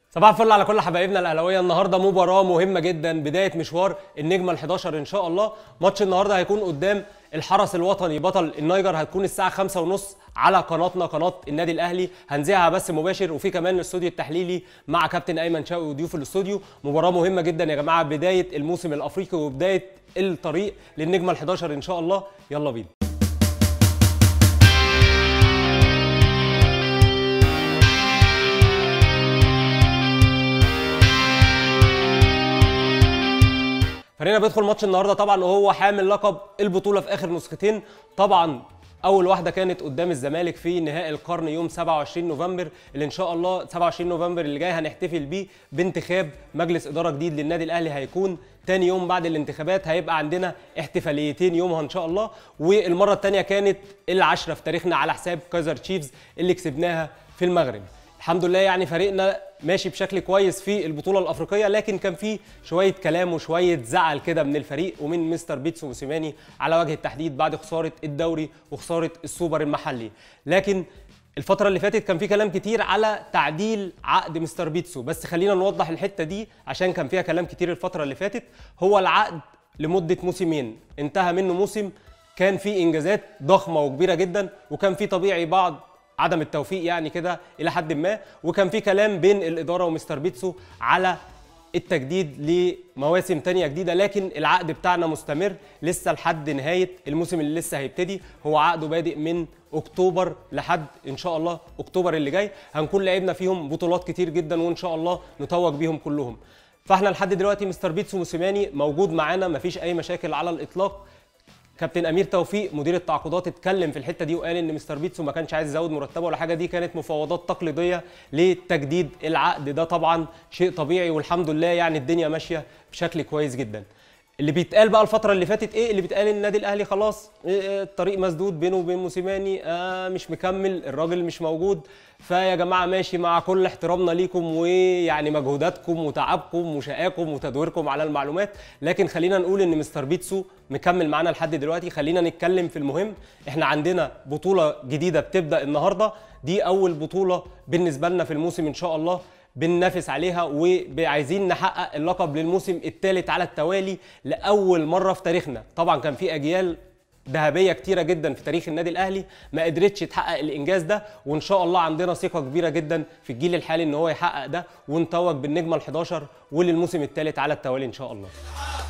صباح الفل على كل حبايبنا الاهلاويه النهارده مباراه مهمه جدا بدايه مشوار النجمه ال11 ان شاء الله ماتش النهارده هيكون قدام الحرس الوطني بطل النيجر هتكون الساعه خمسة ونص على قناتنا قناه النادي الاهلي هنذيعها بس مباشر وفي كمان الاستوديو التحليلي مع كابتن ايمن شوقي وضيوف الاستوديو مباراه مهمه جدا يا جماعه بدايه الموسم الافريقي وبدايه الطريق للنجمه ال11 ان شاء الله يلا بينا فريقنا بيدخل ماتش النهارده طبعا وهو حامل لقب البطوله في اخر نسختين طبعا اول واحده كانت قدام الزمالك في نهائي القرن يوم 27 نوفمبر اللي ان شاء الله 27 نوفمبر اللي جاي هنحتفل بيه بانتخاب مجلس اداره جديد للنادي الاهلي هيكون تاني يوم بعد الانتخابات هيبقى عندنا احتفاليتين يومها ان شاء الله والمره الثانيه كانت العشره في تاريخنا على حساب كايزر تشيفز اللي كسبناها في المغرب الحمد لله يعني فريقنا ماشي بشكل كويس في البطوله الافريقيه لكن كان في شويه كلام وشويه زعل كده من الفريق ومن مستر بيتسو موسيماني على وجه التحديد بعد خساره الدوري وخساره السوبر المحلي لكن الفترة اللي فاتت كان في كلام كتير على تعديل عقد مستر بيتسو بس خلينا نوضح الحتة دي عشان كان فيها كلام كتير الفترة اللي فاتت هو العقد لمدة موسمين انتهى منه موسم كان فيه انجازات ضخمة وكبيرة جدا وكان فيه طبيعي بعض عدم التوفيق يعني كده الى حد ما وكان في كلام بين الاداره ومستر بيتسو على التجديد لمواسم تانية جديدة لكن العقد بتاعنا مستمر لسه لحد نهاية الموسم اللي لسه هيبتدي هو عقده بادئ من أكتوبر لحد إن شاء الله أكتوبر اللي جاي هنكون لعبنا فيهم بطولات كتير جدا وإن شاء الله نتوج بيهم كلهم فاحنا لحد دلوقتي مستر بيتسو موسيماني موجود معانا مفيش أي مشاكل على الإطلاق كابتن امير توفيق مدير التعاقدات اتكلم في الحته دي وقال ان مستر بيتسو ما كانش عايز يزود مرتبه ولا حاجه دي كانت مفاوضات تقليديه لتجديد العقد ده طبعا شيء طبيعي والحمد لله يعني الدنيا ماشيه بشكل كويس جدا اللي بيتقال بقى الفتره اللي فاتت ايه اللي بيتقال ان النادي الاهلي خلاص إيه الطريق مسدود بينه وبين موسيماني آه مش مكمل الراجل مش موجود فيا جماعه ماشي مع كل احترامنا ليكم ويعني مجهوداتكم وتعبكم وشقاكم وتدويركم على المعلومات لكن خلينا نقول ان مستر بيتسو مكمل معانا لحد دلوقتي خلينا نتكلم في المهم احنا عندنا بطوله جديده بتبدا النهارده دي اول بطوله بالنسبه لنا في الموسم ان شاء الله بننافس عليها وعايزين نحقق اللقب للموسم الثالث على التوالي لاول مره في تاريخنا طبعا كان في اجيال ذهبيه كتيره جدا في تاريخ النادي الاهلي ما قدرتش تحقق الانجاز ده وان شاء الله عندنا ثقه كبيره جدا في الجيل الحالي ان هو يحقق ده ونتوج بالنجمه ال11 وللموسم الثالث على التوالي ان شاء الله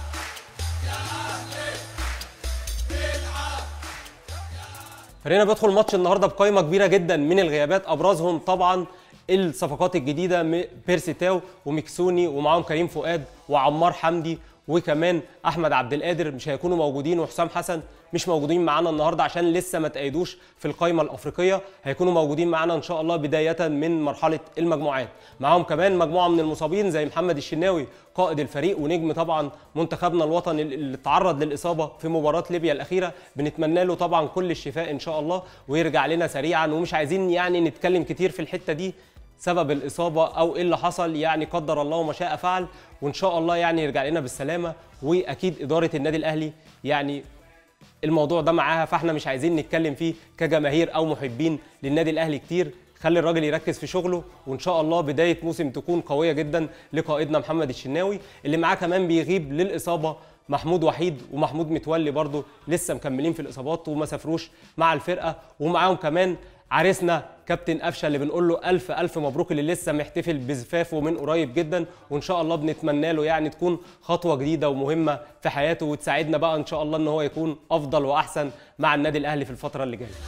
فريقنا بيدخل ماتش النهارده بقائمه كبيره جدا من الغيابات ابرزهم طبعا الصفقات الجديده بيرسي تاو وميكسوني ومعاهم كريم فؤاد وعمار حمدي وكمان احمد عبد القادر مش هيكونوا موجودين وحسام حسن مش موجودين معانا النهارده عشان لسه ما تأيدوش في القائمه الافريقيه هيكونوا موجودين معانا ان شاء الله بدايه من مرحله المجموعات معاهم كمان مجموعه من المصابين زي محمد الشناوي قائد الفريق ونجم طبعا منتخبنا الوطني اللي تعرض للاصابه في مباراه ليبيا الاخيره بنتمنى له طبعا كل الشفاء ان شاء الله ويرجع لنا سريعا ومش عايزين يعني نتكلم كتير في الحته دي سبب الاصابه او ايه اللي حصل يعني قدر الله وما شاء فعل وان شاء الله يعني يرجع لنا بالسلامه واكيد اداره النادي الاهلي يعني الموضوع ده معاها فاحنا مش عايزين نتكلم فيه كجماهير او محبين للنادي الاهلي كتير خلي الراجل يركز في شغله وان شاء الله بدايه موسم تكون قويه جدا لقائدنا محمد الشناوي اللي معاه كمان بيغيب للاصابه محمود وحيد ومحمود متولي برضه لسه مكملين في الاصابات وما سافروش مع الفرقه ومعاهم كمان عريسنا كابتن قفشه اللي بنقول له الف الف مبروك اللي لسه محتفل بزفافه من قريب جدا وان شاء الله بنتمنى له يعني تكون خطوه جديده ومهمه في حياته وتساعدنا بقى ان شاء الله ان هو يكون افضل واحسن مع النادي الاهلي في الفتره اللي جايه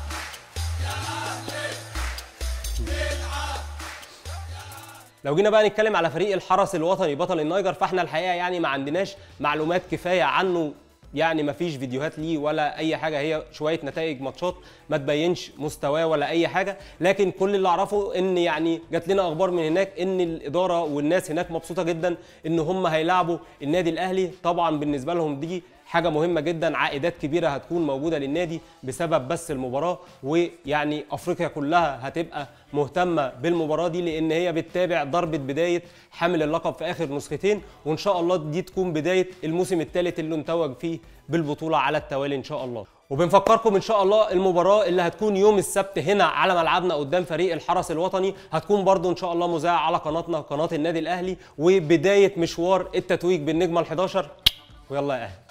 لو جينا بقى نتكلم على فريق الحرس الوطني بطل النيجر فاحنا الحقيقه يعني ما عندناش معلومات كفايه عنه يعني ما فيش فيديوهات ليه ولا اي حاجه هي شويه نتائج ماتشات ما تبينش مستواه ولا اي حاجه لكن كل اللي اعرفه ان يعني جات لنا اخبار من هناك ان الاداره والناس هناك مبسوطه جدا ان هم هيلاعبوا النادي الاهلي طبعا بالنسبه لهم دي حاجه مهمه جدا عائدات كبيره هتكون موجوده للنادي بسبب بس المباراه ويعني افريقيا كلها هتبقى مهتمه بالمباراه دي لان هي بتتابع ضربه بدايه حامل اللقب في اخر نسختين وان شاء الله دي تكون بدايه الموسم الثالث اللي نتوج فيه بالبطوله على التوالي ان شاء الله وبنفكركم ان شاء الله المباراه اللي هتكون يوم السبت هنا على ملعبنا قدام فريق الحرس الوطني هتكون برضو ان شاء الله مذاعه على قناتنا قناه النادي الاهلي وبدايه مشوار التتويج بالنجمه ال11 ويلا يا اهلي